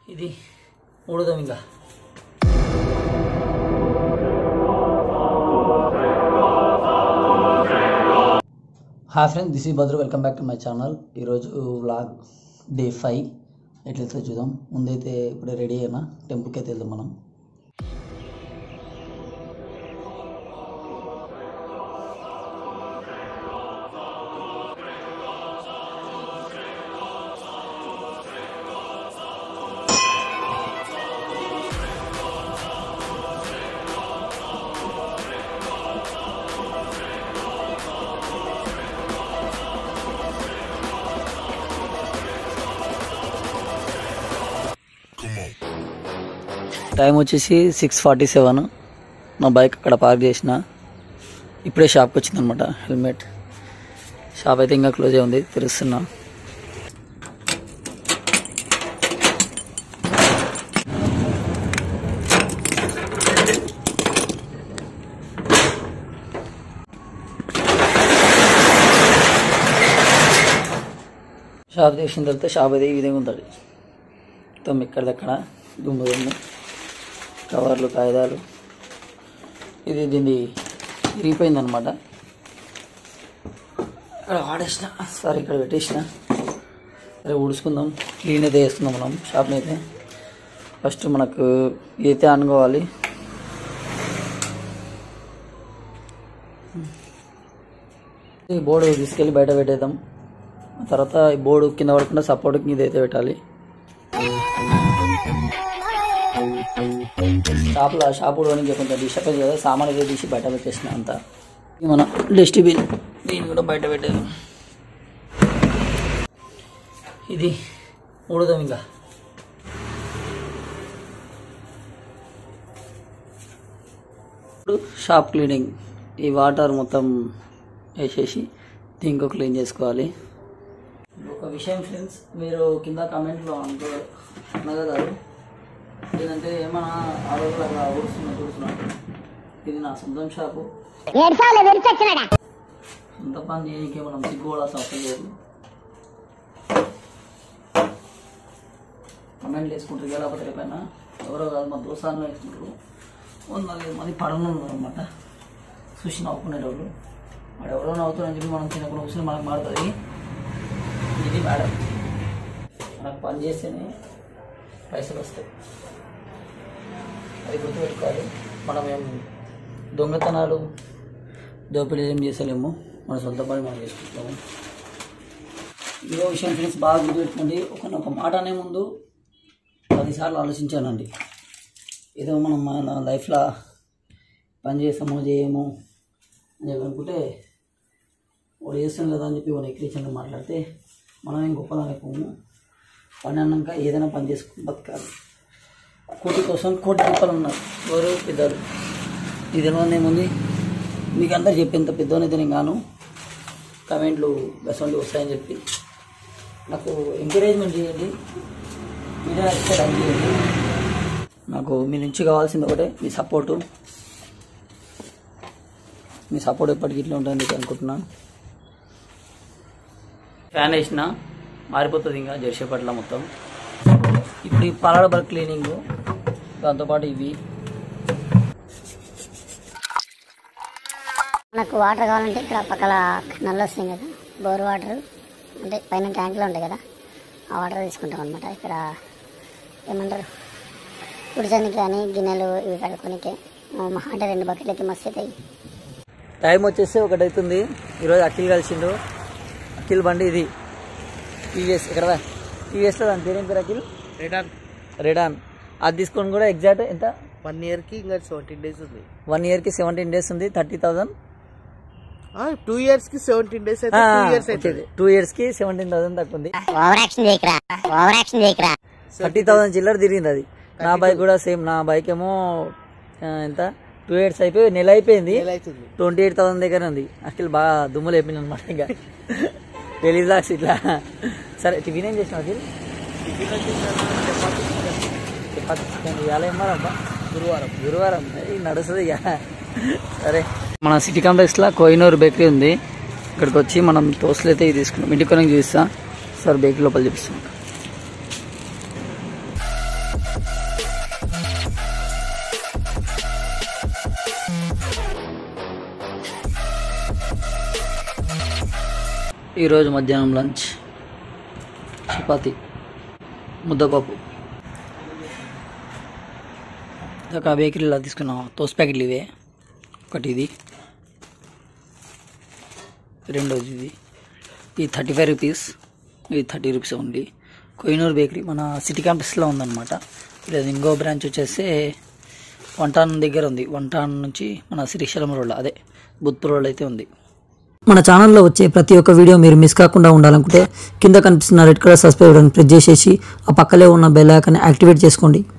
ఇది మూడోదాం ఇంకా hi friends this ఈ Bhadru welcome back to my channel ఈరోజు వ్లాగ్ డే ఫైవ్ ఎట్లయితే చూద్దాం ముందైతే ఇప్పుడే రెడీ అయినా టెంపుల్కి అయితే వెళ్దాం మనం టైం వచ్చేసి సిక్స్ ఫార్టీ సెవెన్ నా బైక్ అక్కడ పార్క్ చేసిన ఇప్పుడే షాప్కి వచ్చింది అనమాట హెల్మెట్ షాప్ అయితే ఇంకా క్లోజ్ అయి ఉంది తెరుస్తున్నా షాప్ చేసిన తర్వాత షాప్ అయితే ఈ విధంగా ఉంటుంది మొత్తం ఎక్కడిదక్కడ దుమ్ము దుమ్ము కవర్లు కాగితాలు ఇది దీన్ని విరిగిపోయింది అనమాట ఇక్కడ వాడేసిన సారీ ఇక్కడ పెట్టేసిన సరే ఊడుచుకుందాం క్లీన్ అయితే చేస్తున్నాం మనం షాప్ని అయితే ఫస్ట్ మనకు అయితే అనుకోవాలి ఈ బోర్డు తీసుకెళ్ళి బయట పెట్టేద్దాం ఆ తర్వాత ఈ బోర్డు కింద పడకుండా సపోర్ట్కి ఇదైతే పెట్టాలి షాప్లో షాప్ కూడా కొంచెం డిస్టర్బ్ అయింది కదా సామాన్ అయితే తీసి బయట పెట్టేసిన అంతా ఇది మన డస్ట్బిన్ దీన్ని కూడా బయట పెట్టేది ఇది మూడోదాం ఇంకా ఇప్పుడు షాప్ క్లీనింగ్ ఈ వాటర్ మొత్తం వేసేసి దీంకో క్లీన్ చేసుకోవాలి ఒక విషయం ఫ్రెండ్స్ మీరు కింద కామెంట్లో అనుకో అనగలరు ఏంటంటే ఏమన్నా ఆరోగ్యంగా ఊడుస్తున్నా చూస్తున్నాను ఇది నా సొంతం షాపు సొంత పని చేయడానికి మనం సిగ్గుపడాల్సిన అవసరం లేదు కమెంట్లు వేసుకుంటారు కదా లేకపోతే రేపైనా ఎవరో కాదు మా దోసాన్ని వేసుకుంటారు వంద లేదు మంది పడను అనమాట చూసి నవ్వుకునేటోళ్ళు వాడు ఎవరో నవ్వుతారని చెప్పి మనం చిన్నప్పుడు కూర్చొని మనకు మారుతుంది ఇది మేడం మనకు పని చేస్తేనే పైసలు వస్తాయి అది గుర్తుపెట్టుకోవాలి మనం ఏం దొంగతనాలు దోపిడీ ఏం చేసలేము మన సొంత పని మనం చేసుకుంటాము ఇదో విషయం ఫ్రెండ్స్ బాగా గుర్తుపెట్టుకోండి ఒక ఒక మాట అనే ముందు పదిసార్లు ఆలోచించానండి ఏదో మనం మన లైఫ్లో పని చేస్తామో చేయము అని చెప్పి అనుకుంటే వాడు చేస్తాం కదా అని చెప్పి వాడు ఎక్కిరించండి మాట్లాడితే మనం ఏం గొప్పదాన్ని అయిపోము పని అన్నాక ఏదైనా పని చేసుకుని బతకాలి కోటి కోసం కోటి రూపాయలు ఉన్నారు ఎవరు పెద్దలు ఇది తెలియదు ఏముంది మీకు అందరు చెప్పేంత పెద్దోనైతే నేను గాను కమెంట్లు బెసంటి వస్తాయని చెప్పి నాకు ఎంకరేజ్మెంట్ చేయండి మీరే నచ్చితే లైక్ చేయండి నాకు మీ నుంచి కావాల్సింది ఒకటే మీ సపోర్టు మీ సపోర్ట్ ఎప్పటికీ ఇట్లా ఉంటుందని చెప్పి అనుకుంటున్నాను ఫ్యాన్ వేసిన మారిపోతుంది ఇంకా జెర్సేపట్ల మొత్తం ఇప్పుడు ఈ పలాడ బర్క్ క్లీనింగ్ దాంతోపాటు ఇవి మనకు వాటర్ కావాలంటే ఇక్కడ పక్కల నల్లు వస్తాయి కదా బోర్ వాటర్ అంటే పైన ట్యాంకులు ఉంటాయి కదా ఆ వాటర్ తీసుకుంటాం అనమాట ఇక్కడ ఏమంటారు కుడిచానికి కానీ గిన్నెలు ఇవి కడుక్కోనికే మహా అంటే రెండు బకెట్లు అయితే మస్తు అవుతాయి టైం వచ్చేసి ఒకటి అవుతుంది ఈరోజు అఖిల్ కలిసిండు అఖిల్ బండి ఇది టీవీఎస్ ఇక్కడ టీవీఎస్లో దాని పేరేం పేరు అఖిల్ రిటర్న్ రెడాన్ అది తీసుకొని కూడా ఎగ్జాక్ట్ ఎంత వన్ ఇయర్ కి ఇంకా సెవెంటీన్ డేస్ ఉంది వన్ ఇయర్కి సెవెంటీన్ డేస్ ఉంది థర్టీ థౌసండ్ టూ ఇయర్స్ కి సెవెంటీన్ డేస్ అయితే టూ ఇయర్స్ అవుతుంది టూ ఇయర్స్కి సెవెంటీన్ థౌసండ్ తక్కువ ఉంది ఓవర్ యాక్షన్ చేయకరా ఓవర్ యాక్షన్ చేయకరా థర్టీ థౌసండ్ చిల్లర తిరిగింది అది నా బైక్ కూడా సేమ్ నా బైక్ ఏమో ఆ, ఎంత టూ ఇయర్స్ అయిపోయి నెల అయిపోయింది నెల అవుతుంది ట్వంటీ ఎయిట్ థౌసండ్ దగ్గర ఉంది అఖిల్ బాగా దుమ్ము లేపింది అనమాట ఇంకా టెలిగ్లాక్స్ ఇట్లా సరే టిఫిన్ ఏం చేసినావు అఖిల్ చపాతీ చికెన్ ఇవాళ ఏం వారబ్బా గురువారం గురువారం ఇది నడుస్తుంది ఇక సరే మన సిటీ కాంప్లెక్స్లో కోహినూర్ బేకరీ ఉంది ఇక్కడికి వచ్చి మనం టోస్ట్లు అయితే ఇవి తీసుకున్నాం ఇంటికి కొనకి చూపిస్తా సార్ బేకరీ లోపల చూపిస్తాం ఈరోజు మధ్యాహ్నం లంచ్ చపాతి ముద్దపప్పు ఒక బేకరీలో తీసుకున్నాం తోస్ ప్యాకెట్లు ఇవే ఒకటి ఇది రెండోది ఇది ఇది థర్టీ ఫైవ్ రూపీస్ ఇది thirty rupees only Kohinoor bakery మన సిటీ క్యాంపస్లో ఉందన్నమాట లేదు ఇంకో బ్రాంచ్ వచ్చేసి వంటాన్ దగ్గర ఉంది వంటాన్ నుంచి మన శ్రీశైలం రోడ్ అదే బుత్పూర్ రోడ్ అయితే ఉంది మన ఛానల్లో వచ్చే ప్రతి ఒక్క వీడియో మీరు మిస్ కాకుండా ఉండాలనుకుంటే కింద కనిపిస్తున్న red colour subscribe button press చేసేసి ఆ పక్కలే ఉన్న బెల్ ఐకాన్ యాక్టివేట్ చేసుకోండి